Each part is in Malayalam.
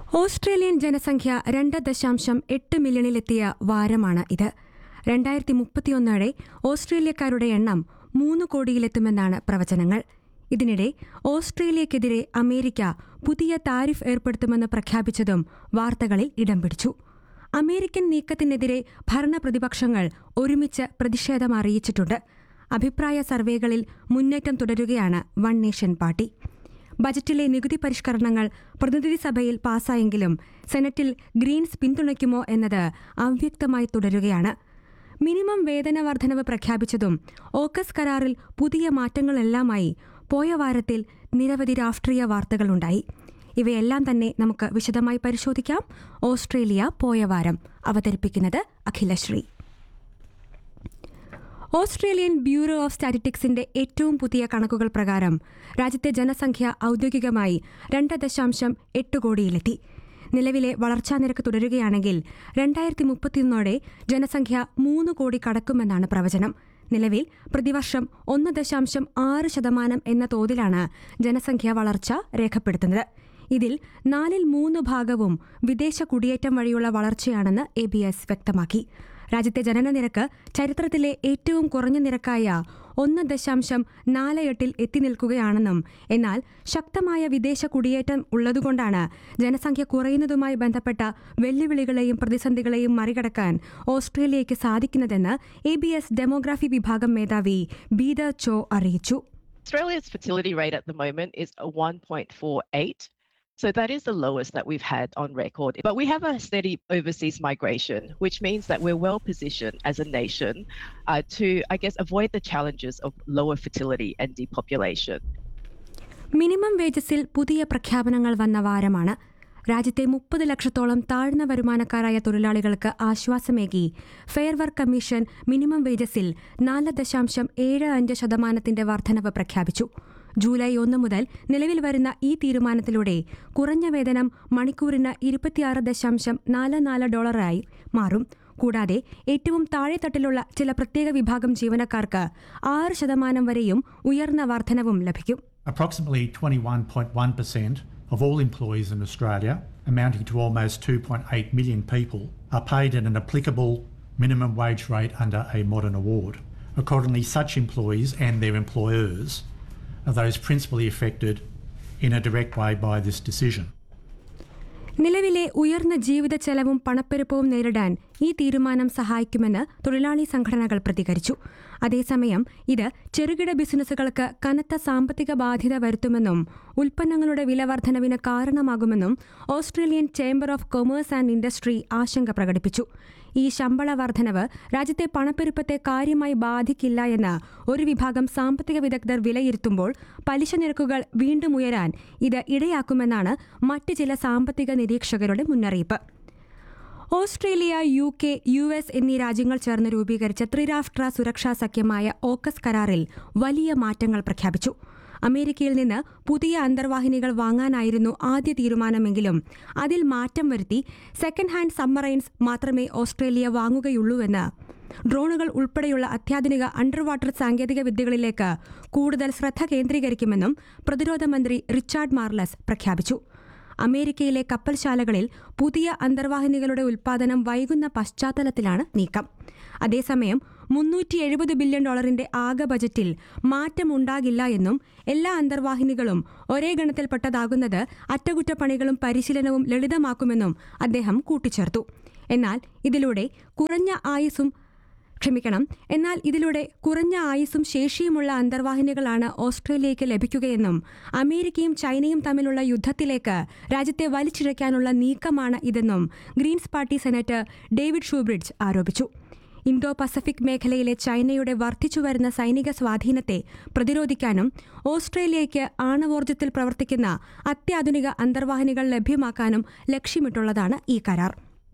ഓസ്ട്രേലിയൻ ജനസംഖ്യ രണ്ട് ദശാംശം എട്ട് മില്യണിലെത്തിയ വാരമാണ് ഇത് രണ്ടായിരത്തി മുപ്പത്തിയൊന്നോടെ ഓസ്ട്രേലിയക്കാരുടെ എണ്ണം മൂന്ന് കോടിയിലെത്തുമെന്നാണ് പ്രവചനങ്ങൾ ഇതിനിടെ ഓസ്ട്രേലിയക്കെതിരെ അമേരിക്ക പുതിയ താരിഫ് ഏർപ്പെടുത്തുമെന്ന് പ്രഖ്യാപിച്ചതും വാർത്തകളിൽ ഇടം പിടിച്ചു അമേരിക്കൻ നീക്കത്തിനെതിരെ ഭരണപ്രതിപക്ഷങ്ങൾ ഒരുമിച്ച് പ്രതിഷേധം അറിയിച്ചിട്ടുണ്ട് അഭിപ്രായ സർവേകളിൽ മുന്നേറ്റം തുടരുകയാണ് വൺ നേഷൻ പാർട്ടി ബജറ്റിലെ നികുതി പരിഷ്കരണങ്ങൾ പ്രതിനിധി സഭയിൽ പാസായെങ്കിലും സെനറ്റിൽ ഗ്രീൻസ് പിന്തുണയ്ക്കുമോ എന്നത് അവ്യക്തമായി തുടരുകയാണ് മിനിമം വേതന വർധനവ് പ്രഖ്യാപിച്ചതും ഓക്കസ് കരാറിൽ പുതിയ മാറ്റങ്ങളെല്ലാമായി പോയ വാരത്തിൽ നിരവധി രാഷ്ട്രീയ വാർത്തകളുണ്ടായി ഇവയെല്ലാം തന്നെ നമുക്ക് വിശദമായി പരിശോധിക്കാം ഓസ്ട്രേലിയ പോയ വാരം അവതരിപ്പിക്കുന്നത് അഖിലശ്രീ ഓസ്ട്രേലിയൻ ബ്യൂറോ ഓഫ് സ്റ്റാറ്റിസ്റ്റിക്സിന്റെ ഏറ്റവും പുതിയ കണക്കുകൾ പ്രകാരം രാജ്യത്തെ ജനസംഖ്യ ഔദ്യോഗികമായി രണ്ട് ദശാംശം എട്ട് കോടിയിലെത്തി നിലവിലെ വളർച്ചാ നിരക്ക് തുടരുകയാണെങ്കിൽ രണ്ടായിരത്തി മുപ്പത്തിയൊന്നോടെ ജനസംഖ്യ മൂന്ന് കോടി കടക്കുമെന്നാണ് പ്രവചനം നിലവിൽ പ്രതിവർഷം ഒന്ന് ദശാംശം ആറ് ശതമാനം എന്ന തോതിലാണ് ജനസംഖ്യ വളർച്ച രേഖപ്പെടുത്തുന്നത് ഇതിൽ നാലിൽ മൂന്ന് ഭാഗവും വിദേശ കുടിയേറ്റം വഴിയുള്ള വളർച്ചയാണെന്ന് എ ബി എസ് വ്യക്തമാക്കി രാജ്യത്തെ ജനനനിരക്ക് ചരിത്രത്തിലെ ഏറ്റവും കുറഞ്ഞ നിരക്കായ ഒന്ന് ദശാംശം നാല് എട്ടിൽ എത്തി നിൽക്കുകയാണെന്നും എന്നാൽ ശക്തമായ വിദേശ കുടിയേറ്റം ഉള്ളതുകൊണ്ടാണ് ജനസംഖ്യ കുറയുന്നതുമായി ബന്ധപ്പെട്ട വെല്ലുവിളികളെയും പ്രതിസന്ധികളെയും മറികടക്കാൻ ഓസ്ട്രേലിയയ്ക്ക് സാധിക്കുന്നതെന്ന് എ ബി എസ് ഡെമോഗ്രാഫി വിഭാഗം മേധാവി ബീദർ ചോ അറിയിച്ചു Australia's fertility rate at the moment is a 1.48. So that is the lowest that we've had on record. But we have a steady overseas migration, which means that we're well positioned as a nation uh, to, I guess, avoid the challenges of lower fertility and depopulation. Minimum വേജസിൽ പുതിയ പ്രഖ്യാപനങ്ങൾ വന്ന വാരമാണ് രാജ്യത്തെ മുപ്പത് ലക്ഷത്തോളം താഴ്ന്ന വരുമാനക്കാരായ തൊഴിലാളികൾക്ക് ആശ്വാസമേകി ഫെയർ വർക്ക് കമ്മീഷൻ മിനിമം വേജസിൽ നാല് ദശാംശം ഏഴ് അഞ്ച് ശതമാനത്തിന്റെ വർധനവ് പ്രഖ്യാപിച്ചു ജൂലൈ ഒന്ന് മുതൽ നിലവിൽ വരുന്ന ഈ തീരുമാനത്തിലൂടെ കുറഞ്ഞ വേതനം മണിക്കൂറിന് ഇരുപത്തിയാറ് ദശാംശം നാല് നാല് ഡോളറായി മാറും കൂടാതെ ഏറ്റവും താഴെത്തട്ടിലുള്ള ചില പ്രത്യേക വിഭാഗം ജീവനക്കാർക്ക് ആറ് ശതമാനം വരെയും ഉയർന്ന വർധനവും ലഭിക്കും Approximately 21.1% of all employees in Australia, amounting to almost 2.8 million people, are paid at an applicable minimum wage rate under a modern award. Accordingly, such employees and their employers are those principally affected in a direct way by this decision. നിലവിലെ ഉയർന്ന ജീവിത ചെലവും പണപ്പെരുപ്പവും നേരിടാൻ ഈ തീരുമാനം സഹായിക്കുമെന്ന് തൊഴിലാളി സംഘടനകൾ പ്രതികരിച്ചു അതേസമയം ഇത് ചെറുകിട ബിസിനസ്സുകൾക്ക് കനത്ത സാമ്പത്തിക ബാധ്യത വരുത്തുമെന്നും ഉൽപ്പന്നങ്ങളുടെ വില വർധനവിന് കാരണമാകുമെന്നും Australian chamber of commerce and industry ആശങ്ക പ്രകടിപ്പിച്ചു ഈ ശമ്പള വർധനവ് രാജ്യത്തെ പണപ്പെരുപ്പത്തെ കാര്യമായി ബാധിക്കില്ല എന്ന് ഒരു വിഭാഗം സാമ്പത്തിക വിദഗ്ധർ വിലയിരുത്തുമ്പോൾ പലിശ നിരക്കുകൾ വീണ്ടും ഉയരാൻ ഇത് ഇടയാക്കുമെന്നാണ് മറ്റ് ചില സാമ്പത്തിക നിരീക്ഷകരുടെ മുന്നറിയിപ്പ് Australia U K U S എന്നീ രാജ്യങ്ങൾ ചേർന്ന് രൂപീകരിച്ച ത്രിരാഷ്ട്ര സുരക്ഷാ സഖ്യമായ ഓക്കസ് കരാറിൽ വലിയ മാറ്റങ്ങൾ പ്രഖ്യാപിച്ചു അമേരിക്കയിൽ നിന്ന് പുതിയ അന്തർവാഹിനികൾ വാങ്ങാനായിരുന്നു ആദ്യ തീരുമാനമെങ്കിലും അതിൽ മാറ്റം വരുത്തി സെക്കൻഡ് ഹാൻഡ് സബ്മറൈൻസ് മാത്രമേ ഓസ്ട്രേലിയ വാങ്ങുകയുള്ളൂവെന്ന് ഡ്രോണുകൾ ഉൾപ്പെടെയുള്ള അത്യാധുനിക അണ്ടർ വാട്ടർ സാങ്കേതിക വിദ്യകളിലേക്ക് കൂടുതൽ ശ്രദ്ധ കേന്ദ്രീകരിക്കുമെന്നും പ്രതിരോധ മന്ത്രി റിച്ചാർഡ് മാർലസ് പ്രഖ്യാപിച്ചു അമേരിക്കയിലെ കപ്പൽശാലകളിൽ പുതിയ അന്തർവാഹിനികളുടെ ഉൽപ്പാദനം വൈകുന്ന പശ്ചാത്തലത്തിലാണ് നീക്കം അതേസമയം മുന്നൂറ്റി എഴുപത് ബില്യൺ ഡോളറിന്റെ ആകെ ബജറ്റിൽ മാറ്റമുണ്ടാകില്ല എന്നും എല്ലാ അന്തർവാഹിനികളും ഒരേ ഗണത്തിൽപ്പെട്ടതാകുന്നത് അറ്റകുറ്റപ്പണികളും പരിശീലനവും ലളിതമാക്കുമെന്നും അദ്ദേഹം കൂട്ടിച്ചേർത്തു എന്നാൽ ഇതിലൂടെ കുറഞ്ഞ ആയുസ്സും ക്ഷമിക്കണം എന്നാൽ ഇതിലൂടെ കുറഞ്ഞ ആയുസ്സും ശേഷിയുമുള്ള അന്തർവാഹിനികളാണ് ഓസ്ട്രേലിയയ്ക്ക് ലഭിക്കുകയെന്നും അമേരിക്കയും ചൈനയും തമ്മിലുള്ള യുദ്ധത്തിലേക്ക് രാജ്യത്തെ വലിച്ചിഴയ്ക്കാനുള്ള നീക്കമാണ് ഇതെന്നും Greens party senator David Shoebridge ആരോപിച്ചു ഇന്തോ പസഫിക് മേഖലയിലെ ചൈനയുടെ വർദ്ധിച്ചുവരുന്ന സൈനിക സ്വാധീനത്തെ പ്രതിരോധിക്കാനും ഓസ്ട്രേലിയയ്ക്ക് ആണവോർജ്ജത്തിൽ പ്രവർത്തിക്കുന്ന അത്യാധുനിക അന്തർവാഹിനികൾ ലഭ്യമാക്കാനും ലക്ഷ്യമിട്ടുള്ളതാണ് ഈ കരാർ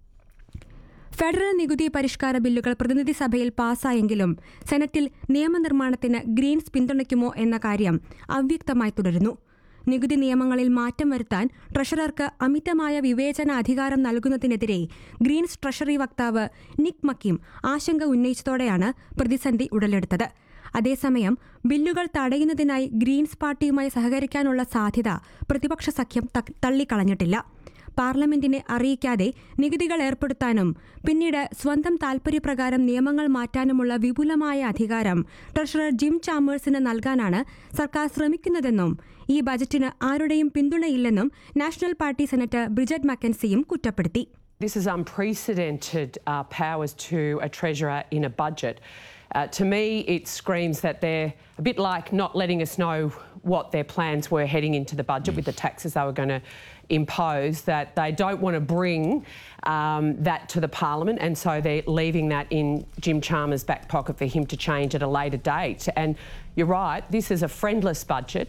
ഫെഡറൽ നികുതി പരിഷ്കാര ബില്ലുകൾ പ്രതിനിധി സഭയിൽ പാസായെങ്കിലും സെനറ്റിൽ നിയമനിർമ്മാണത്തിന് ഗ്രീൻസ് പിന്തുണയ്ക്കുമോ എന്ന കാര്യം അവ്യക്തമായി തുടരുന്നു നികുതി നിയമങ്ങളിൽ മാറ്റം വരുത്താൻ ട്രഷറർക്ക് അമിതമായ വിവേചന അധികാരം നൽകുന്നതിനെതിരെ ഗ്രീൻസ് ട്രഷറി വക്താവ് നിക് മക്കിം ആശങ്ക ഉന്നയിച്ചതോടെയാണ് പ്രതിസന്ധി ഉടലെടുത്തത് അതേസമയം ബില്ലുകൾ തടയുന്നതിനായി ഗ്രീൻസ് പാർട്ടിയുമായി സഹകരിക്കാനുള്ള സാധ്യത പ്രതിപക്ഷ സഖ്യം ത- തള്ളിക്കളഞ്ഞിട്ടില്ല പാർലമെന്റിനെ അറിയിക്കാതെ നികുതികൾ ഏർപ്പെടുത്താനും പിന്നീട് സ്വന്തം താൽപര്യപ്രകാരം നിയമങ്ങൾ മാറ്റാനുമുള്ള വിപുലമായ അധികാരം ട്രഷറർ ജിം ചാമേഴ്സിന് നൽകാനാണ് സർക്കാർ ശ്രമിക്കുന്നതെന്നും ഈ ബജറ്റിന് ആരുടെയും പിന്തുണയില്ലെന്നും നാഷണൽ പാർട്ടി സെനറ്റർ ബ്രിജറ്റ് മക്കൻസിയും കുറ്റപ്പെടുത്തി This is unprecedented uh, powers to a treasurer in a budget. Uh, to me, it screams that they're a bit like not letting us know what their plans were heading into the budget with the taxes they were going to impose, that they don't want to bring um, that to the parliament, and so they're leaving that in Jim Chalmers' back pocket for him to change at a later date. And you're right, this is a friendless budget.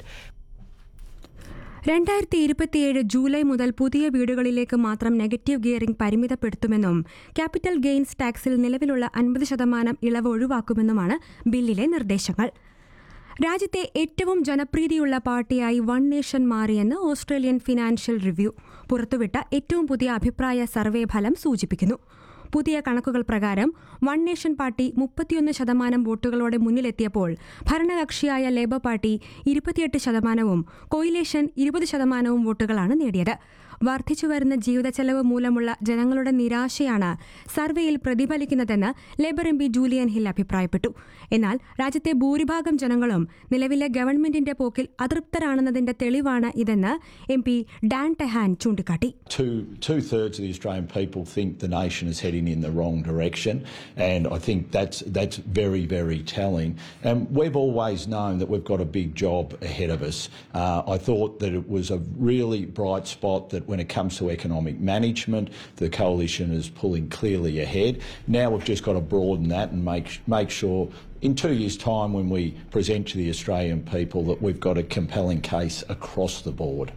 രണ്ടായിരത്തി ഇരുപത്തിയേഴ് ജൂലൈ മുതൽ പുതിയ വീടുകളിലേക്ക് മാത്രം നെഗറ്റീവ് ഗിയറിംഗ് പരിമിതപ്പെടുത്തുമെന്നും ക്യാപിറ്റൽ ഗെയിൻസ് ടാക്സിൽ നിലവിലുള്ള അൻപത് ശതമാനം ഇളവ് ഒഴിവാക്കുമെന്നുമാണ് ബില്ലിലെ നിർദ്ദേശങ്ങൾ രാജ്യത്തെ ഏറ്റവും ജനപ്രീതിയുള്ള പാർട്ടിയായി വൺ നേഷൻ മാറിയെന്ന് ഓസ്ട്രേലിയൻ ഫിനാൻഷ്യൽ റിവ്യൂ പുറത്തുവിട്ട ഏറ്റവും പുതിയ അഭിപ്രായ സർവേ ഫലം സൂചിപ്പിക്കുന്നു പുതിയ കണക്കുകൾ പ്രകാരം വൺ നേഷൻ പാർട്ടി മുപ്പത്തിയൊന്ന് ശതമാനം വോട്ടുകളോടെ മുന്നിലെത്തിയപ്പോൾ ഭരണകക്ഷിയായ ലേബർ പാർട്ടി ഇരുപത്തിയെട്ട് ശതമാനവും കൊയിലേഷൻ ഇരുപത് ശതമാനവും വോട്ടുകളാണ് നേടിയത് വർദ്ധിച്ചുവരുന്ന ജീവിതച്ചെലവ് മൂലമുള്ള ജനങ്ങളുടെ നിരാശയാണ് സർവേയിൽ പ്രതിഫലിക്കുന്നതെന്ന് Labor M P Julian Hill അഭിപ്രായപ്പെട്ടു എന്നാൽ രാജ്യത്തെ ഭൂരിഭാഗം ജനങ്ങളും നിലവിലെ ഗവൺമെന്റിന്റെ പോക്കിൽ അതൃപ്തരാണെന്നതിന്റെ തെളിവാണ് ഇതെന്ന് എം പി ഡാൻ ടെഹാൻ ചൂണ്ടിക്കാട്ടി Two two thirds of the Australian people think the nation is heading in the wrong direction, and I think that's that's very very telling. And we've always known that we've got a big job ahead of us. Uh, I thought that it was a really bright spot that when it comes to economic management, the coalition is pulling clearly ahead. Now we've just got to broaden that and make make sure. In two years' time, when we present to the Australian people, that we've got a compelling case across the board.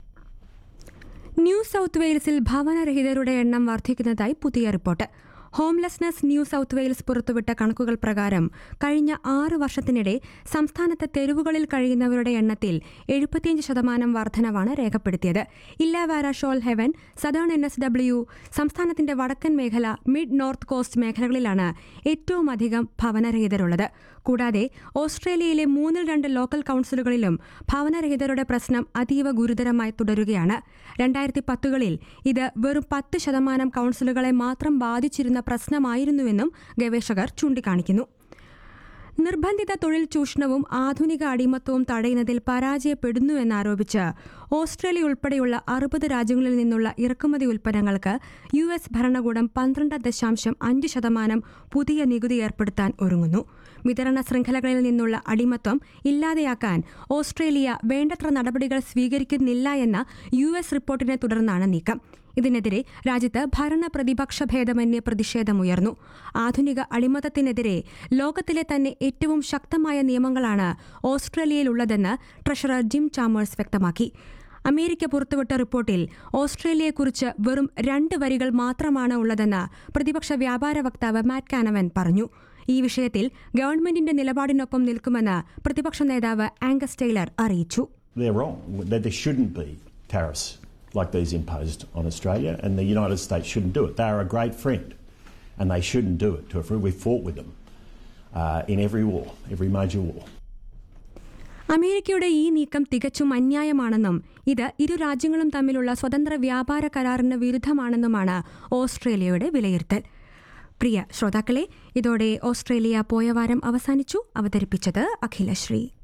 New South വെയിൽസിൽ ഭവനരഹിതരുടെ എണ്ണം വർദ്ധിക്കുന്നതായി പുതിയ report homelessness New South Wales പുറത്തുവിട്ട കണക്കുകൾ പ്രകാരം കഴിഞ്ഞ ആറ് വർഷത്തിനിടെ സംസ്ഥാനത്തെ തെരുവുകളിൽ കഴിയുന്നവരുടെ എണ്ണത്തിൽ എഴുപത്തിയഞ്ച് ശതമാനം വർധനവാണ് രേഖപ്പെടുത്തിയത് Illawarra Shoalhaven Southern N S W സംസ്ഥാനത്തിന്റെ വടക്കൻ മേഖല മിഡ് നോർത്ത് കോസ്റ്റ് മേഖലകളിലാണ് ഏറ്റവും അധികം ഭവനരഹിതരുള്ളത് കൂടാതെ ഓസ്ട്രേലിയയിലെ മൂന്നിൽ രണ്ട് ലോക്കൽ കൌൺസിലുകളിലും ഭവനരഹിതരുടെ പ്രശ്നം അതീവ ഗുരുതരമായി തുടരുകയാണ് രണ്ടായിരത്തി പത്തുകളിൽ ഇത് വെറും പത്ത് ശതമാനം കൌൺസിലുകളെ മാത്രം ബാധിച്ചിരുന്ന പ്രശ്നമായിരുന്നുവെന്നും ഗവേഷകർ ചൂണ്ടിക്കാണിക്കുന്നു നിർബന്ധിത തൊഴിൽ ചൂഷണവും ആധുനിക അടിമത്തവും തടയുന്നതിൽ പരാജയപ്പെടുന്നുവെന്നാരോപിച്ച് ഓസ്ട്രേലിയ ഉൾപ്പെടെയുള്ള അറുപത് രാജ്യങ്ങളിൽ നിന്നുള്ള ഇറക്കുമതി ഉൽപ്പന്നങ്ങൾക്ക് യു എസ് ഭരണകൂടം പന്ത്രണ്ട് ദശാംശം അഞ്ച് ശതമാനം പുതിയ നികുതി ഏർപ്പെടുത്താൻ ഒരുങ്ങുന്നു വിതരണ ശൃംഖലകളിൽ നിന്നുള്ള അടിമത്വം ഇല്ലാതെയാക്കാൻ ഓസ്ട്രേലിയ വേണ്ടത്ര നടപടികൾ സ്വീകരിക്കുന്നില്ല എന്ന യു എസ് റിപ്പോർട്ടിനെ തുടർന്നാണ് നീക്കം ഇതിനെതിരെ രാജ്യത്ത് ഭരണ പ്രതിപക്ഷ ഭേദമന്യേ പ്രതിഷേധമുയർന്നു ആധുനിക അടിമത്തത്തിനെതിരെ ലോകത്തിലെ തന്നെ ഏറ്റവും ശക്തമായ നിയമങ്ങളാണ് ഓസ്ട്രേലിയയിലുള്ളതെന്ന് ട്രഷറർ ജിം ചാമേഴ്സ് വ്യക്തമാക്കി അമേരിക്ക പുറത്തുവിട്ട റിപ്പോർട്ടിൽ ഓസ്ട്രേലിയയെക്കുറിച്ച് വെറും രണ്ട് വരികൾ മാത്രമാണ് ഉള്ളതെന്ന് പ്രതിപക്ഷ വ്യാപാര വക്താവ് മാറ്റ് കാനവൻ പറഞ്ഞു ഈ വിഷയത്തിൽ ഗവൺമെന്റിന്റെ നിലപാടിനൊപ്പം നിൽക്കുമെന്ന് പ്രതിപക്ഷ നേതാവ് ആംഗസ് ടൈലർ അറിയിച്ചു they're wrong. That there shouldn't be tariffs like these imposed on Australia, and the United States shouldn't do it. They are a great friend, and they shouldn't do it to a friend. We fought with them uh, in every war, every major war. അമേരിക്കയുടെ ഈ നീക്കം തികച്ചും അന്യായമാണെന്നും ഇത് ഇരു രാജ്യങ്ങളും തമ്മിലുള്ള സ്വതന്ത്ര വ്യാപാര കരാറിന് വിരുദ്ധമാണെന്നുമാണ് ഓസ്ട്രേലിയയുടെ വിലയിരുത്തൽ പ്രിയ ശ്രോതാക്കളെ ഇതോടെ ഓസ്ട്രേലിയ പോയ വാരം അവസാനിച്ചു അവതരിപ്പിച്ചത് അഖിലശ്രീ